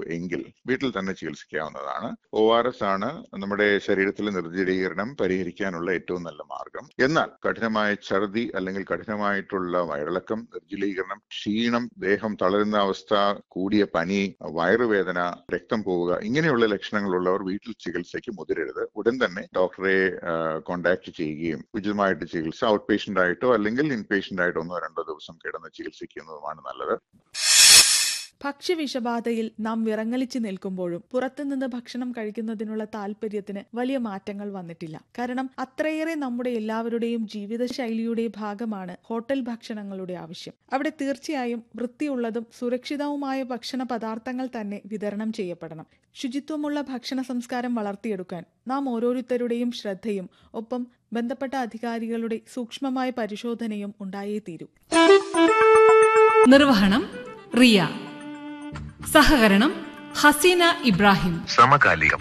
എങ്കിൽ വീട്ടിൽ തന്നെ ചികിത്സിക്കാവുന്നതാണ് ഒ ആർ എസ് ആണ് നമ്മുടെ ശരീരത്തിലെ നിർജ്ജലീകരണം പരിഹരിക്കാനുള്ള ഏറ്റവും നല്ല മാർഗം എന്നാൽ കഠിനമായ ഛർദി അല്ലെങ്കിൽ കഠിനമായിട്ടുള്ള വയറിളക്കം നിർജ്ജലീകരണം ക്ഷീണം ദേഹം തളരുന്ന അവസ്ഥ കൂടിയ പനി വയറുവേദന രക്തം പോവുക ഇങ്ങനെയുള്ള ലക്ഷണങ്ങളുള്ളവർ വീട്ടിൽ ചികിത്സയ്ക്ക് മുതിരരുത് ഉടൻ തന്നെ ഡോക്ടറെ കോണ്ടാക്ട് ചെയ്യുകയും ഉചിതമായിട്ട് ചികിത്സ ഔട്ട് പേഷ്യന്റ് ആയിട്ടോ അല്ലെങ്കിൽ ഇൻ പേഷ്യന്റ് ആയിട്ടോ ഒന്നോ രണ്ടോ ദിവസം കിടന്ന് ചികിത്സിക്കുന്നതുമാണ് നല്ലത് ഭക്ഷ്യവിഷബാധയിൽ നാം വിറങ്ങലിച്ചു നിൽക്കുമ്പോഴും പുറത്തുനിന്ന് ഭക്ഷണം കഴിക്കുന്നതിനുള്ള താല്പര്യത്തിന് വലിയ മാറ്റങ്ങൾ വന്നിട്ടില്ല കാരണം അത്രയേറെ നമ്മുടെ എല്ലാവരുടെയും ജീവിതശൈലിയുടെ ഭാഗമാണ് ഹോട്ടൽ ഭക്ഷണങ്ങളുടെ ആവശ്യം അവിടെ തീർച്ചയായും വൃത്തിയുള്ളതും സുരക്ഷിതവുമായ ഭക്ഷണ പദാർത്ഥങ്ങൾ തന്നെ വിതരണം ചെയ്യപ്പെടണം ശുചിത്വമുള്ള ഭക്ഷണ സംസ്കാരം വളർത്തിയെടുക്കാൻ നാം ഓരോരുത്തരുടെയും ശ്രദ്ധയും ഒപ്പം ബന്ധപ്പെട്ട അധികാരികളുടെ സൂക്ഷ്മമായ പരിശോധനയും ഉണ്ടായേ തീരൂ നിർവഹണം റിയ സഹകരണം ഹസീന ഇബ്രാഹിം സമകാലികം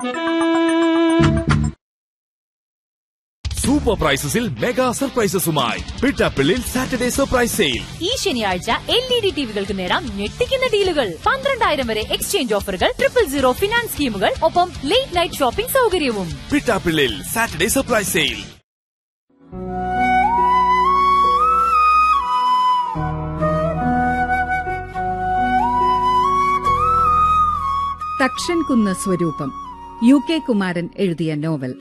സൂപ്പർ പ്രൈസസിൽ മെഗാ സർപ്രൈസസുമായി പിട്ടാപ്പിള്ളിൽ സാറ്റർഡേ സർപ്രൈസ് സെയിൽ ഈ ശനിയാഴ്ച എൽ ഇ ഡി ടിവികൾക്ക് നേടാം ഞെട്ടിക്കുന്ന ഡീലുകൾ പന്ത്രണ്ടായിരം വരെ എക്സ്ചേഞ്ച് ഓഫറുകൾ ട്രിപ്പിൾ സീറോ ഫിനാൻസ് സ്കീമുകൾ ഒപ്പം ലേറ്റ് നൈറ്റ് ഷോപ്പിംഗ് സൗകര്യവും Pittappillil Saturday surprise sale Thakshan Kunnu Swaroopam U K Kumaran എഴുതിയ നോവൽ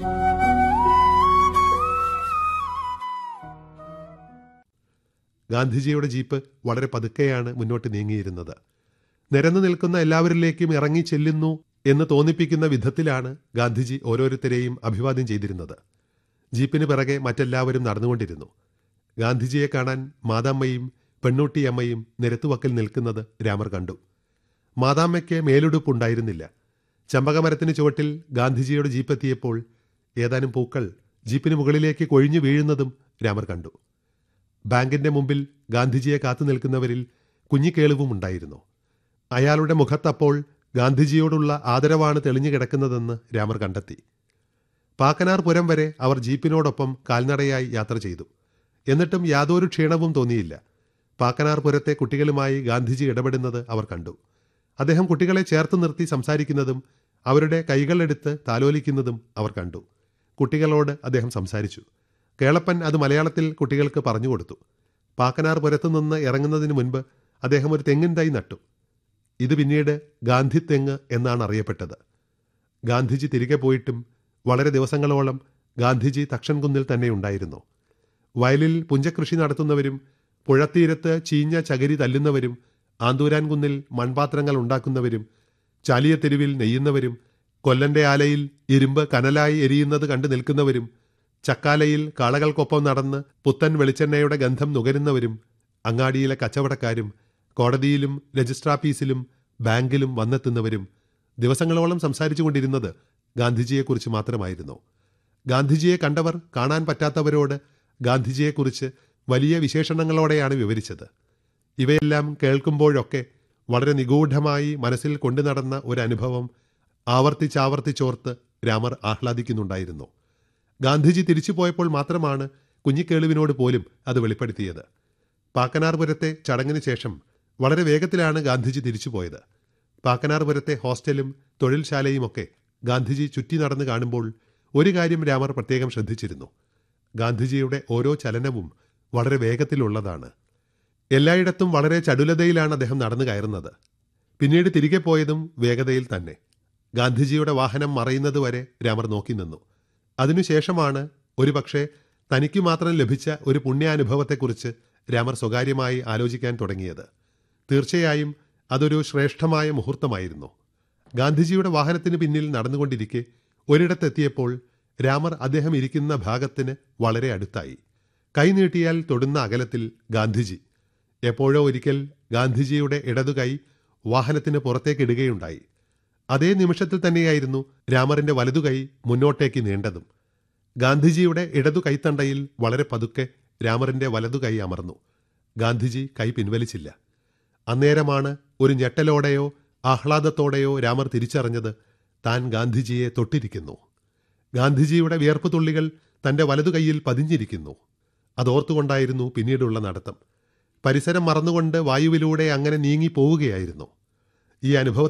ഗാന്ധിജിയുടെ ജീപ്പ് വളരെ പതുക്കെയാണ് മുന്നോട്ട് നീങ്ങിയിരുന്നത് നിരന്നു നിൽക്കുന്ന എല്ലാവരിലേക്കും ഇറങ്ങി ചെല്ലുന്നു എന്ന് തോന്നിപ്പിക്കുന്ന വിധത്തിലാണ് ഗാന്ധിജി ഓരോരുത്തരെയും അഭിവാദ്യം ചെയ്തിരുന്നത് ജീപ്പിന് പിറകെ മറ്റെല്ലാവരും നടന്നുകൊണ്ടിരുന്നു ഗാന്ധിജിയെ കാണാൻ മാതാമ്മയും പെണ്ണൂട്ടിയമ്മയും നിരത്തുവക്കൽ നിൽക്കുന്നത് രാമർ കണ്ടു മാതാമ്മയ്ക്ക് മേലുടുപ്പുണ്ടായിരുന്നില്ല ചമ്പകമരത്തിന് ചുവട്ടിൽ ഗാന്ധിജിയുടെ ജീപ്പ് എത്തിയപ്പോൾ ഏതാനും പൂക്കൾ ജീപ്പിന് മുകളിലേക്ക് കൊഴിഞ്ഞു വീഴുന്നതും രാമർ കണ്ടു ബാങ്കിന്റെ മുമ്പിൽ ഗാന്ധിജിയെ കാത്തു നിൽക്കുന്നവരിൽ കുഞ്ഞിക്കേളുവും ഉണ്ടായിരുന്നു അയാളുടെ മുഖത്തപ്പോൾ ഗാന്ധിജിയോടുള്ള ആദരവാണ് തെളിഞ്ഞു കിടക്കുന്നതെന്ന് രാമർ കണ്ടെത്തി പാക്കനാർ പുരം വരെ അവർ ജീപ്പിനോടൊപ്പം കാൽനടയായി യാത്ര ചെയ്തു എന്നിട്ടും യാതൊരു ക്ഷീണവും തോന്നിയില്ല പാക്കനാർ പുരത്തെ കുട്ടികളുമായി ഗാന്ധിജി ഇടപെടുന്നത് അവർ കണ്ടു അദ്ദേഹം കുട്ടികളെ ചേർത്ത് നിർത്തി സംസാരിക്കുന്നതും അവരുടെ കൈകളെടുത്ത് താലോലിക്കുന്നതും അവർ കണ്ടു കുട്ടികളോട് അദ്ദേഹം സംസാരിച്ചു കേളപ്പൻ അത് മലയാളത്തിൽ കുട്ടികൾക്ക് പറഞ്ഞുകൊടുത്തു പാക്കനാർ പുരത്തു നിന്ന് ഇറങ്ങുന്നതിന് മുൻപ് അദ്ദേഹം ഒരു തെങ്ങിൻ തൈ നട്ടു ഇത് പിന്നീട് ഗാന്ധി തെങ്ങ് എന്നാണ് അറിയപ്പെട്ടത് ഗാന്ധിജി തിരികെ പോയിട്ടും വളരെ ദിവസങ്ങളോളം ഗാന്ധിജി തക്ഷൻകുന്നിൽ തന്നെ ഉണ്ടായിരുന്നു വയലിൽ പുഞ്ചകൃഷി നടത്തുന്നവരും പുഴത്തീരത്ത് ചീഞ്ഞ ചകിരി തല്ലുന്നവരും ആന്തൂരാൻ കുന്നിൽ മൺപാത്രങ്ങൾ ഉണ്ടാക്കുന്നവരും ചാലിയത്തെരുവിൽ നെയ്യുന്നവരും കൊല്ലന്റെ ആലയിൽ ഇരുമ്പ് കനലായി എരിയുന്നത് കണ്ടു നിൽക്കുന്നവരും ചക്കാലയിൽ കാളകൾക്കൊപ്പം നടന്ന് പുത്തൻ വെളിച്ചെണ്ണയുടെ ഗന്ധം നുകരുന്നവരും അങ്ങാടിയിലെ കച്ചവടക്കാരും കോടതിയിലും രജിസ്ട്രാഫീസിലും ബാങ്കിലും വന്നെത്തുന്നവരും ദിവസങ്ങളോളം സംസാരിച്ചു കൊണ്ടിരുന്നത് ഗാന്ധിജിയെക്കുറിച്ച് മാത്രമായിരുന്നു ഗാന്ധിജിയെ കണ്ടവർ കാണാൻ പറ്റാത്തവരോട് ഗാന്ധിജിയെക്കുറിച്ച് വലിയ വിശേഷണങ്ങളോടെയാണ് വിവരിച്ചത് ഇവയെല്ലാം കേൾക്കുമ്പോഴൊക്കെ വളരെ നിഗൂഢമായി മനസ്സിൽ കൊണ്ടു നടന്ന ഒരു അനുഭവം ആവർത്തിച്ചാവർത്തിച്ചോർത്ത് രാമർ ആഹ്ലാദിക്കുന്നുണ്ടായിരുന്നു ഗാന്ധിജി തിരിച്ചു പോയപ്പോൾ മാത്രമാണ് കുഞ്ഞിക്കേളുവിനോട് പോലും അത് വെളിപ്പെടുത്തിയത് പാക്കനാർപുരത്തെ ചടങ്ങിന് ശേഷം വളരെ വേഗത്തിലാണ് ഗാന്ധിജി തിരിച്ചുപോയത് പാക്കനാർപുരത്തെ ഹോസ്റ്റലും തൊഴിൽശാലയുമൊക്കെ ഗാന്ധിജി ചുറ്റി നടന്നു കാണുമ്പോൾ ഒരു കാര്യം രാമർ പ്രത്യേകം ശ്രദ്ധിച്ചിരുന്നു ഗാന്ധിജിയുടെ ഓരോ ചലനവും വളരെ വേഗത്തിലുള്ളതാണ് എല്ലായിടത്തും വളരെ ചടുലതയിലാണ് അദ്ദേഹം നടന്നു കയറുന്നത് പിന്നീട് തിരികെ പോയതും വേഗതയിൽ തന്നെ ഗാന്ധിജിയുടെ വാഹനം മറയുന്നതുവരെ രാമർ നോക്കി നിന്നു അതിനുശേഷമാണ് ഒരുപക്ഷെ തനിക്ക് മാത്രം ലഭിച്ച ഒരു പുണ്യാനുഭവത്തെക്കുറിച്ച് രാമർ സ്വകാര്യമായി ആലോചിക്കാൻ തുടങ്ങിയത് തീർച്ചയായും അതൊരു ശ്രേഷ്ഠമായ മുഹൂർത്തമായിരുന്നു ഗാന്ധിജിയുടെ വാഹനത്തിന് പിന്നിൽ നടന്നുകൊണ്ടിരിക്കെ ഒരിടത്തെത്തിയപ്പോൾ രാമർ അദ്ദേഹം ഇരിക്കുന്ന ഭാഗത്തിന് വളരെ അടുത്തായി കൈനീട്ടിയാൽ തൊടുന്ന അകലത്തിൽ ഗാന്ധിജി എപ്പോഴോ ഒരിക്കൽ ഗാന്ധിജിയുടെ ഇടതുകൈ വാഹനത്തിന് പുറത്തേക്കിടുകയുണ്ടായി അതേ നിമിഷത്തിൽ തന്നെയായിരുന്നു രാമറിന്റെ വലതുകൈ മുന്നോട്ടേക്ക് നീണ്ടതും ഗാന്ധിജിയുടെ ഇടതു കൈത്തണ്ടയിൽ വളരെ പതുക്കെ രാമറിന്റെ വലതുകൈ അമർന്നു ഗാന്ധിജി കൈ പിൻവലിച്ചില്ല അന്നേരമാണ് ഒരു ഞെട്ടലോടെയോ ആഹ്ലാദത്തോടെയോ രാമർ തിരിച്ചറിഞ്ഞത് താൻ ഗാന്ധിജിയെ തൊട്ടിരിക്കുന്നു ഗാന്ധിജിയുടെ വിയർപ്പ് തുള്ളികൾ തന്റെ വലതുകൈയിൽ പതിഞ്ഞിരിക്കുന്നു അതോർത്തുകൊണ്ടായിരുന്നു പിന്നീടുള്ള നടത്തം പരിസരം മറന്നുകൊണ്ട് വായുവിലൂടെ അങ്ങനെ നീങ്ങി പോവുകയായിരുന്നു ഈ അനുഭവ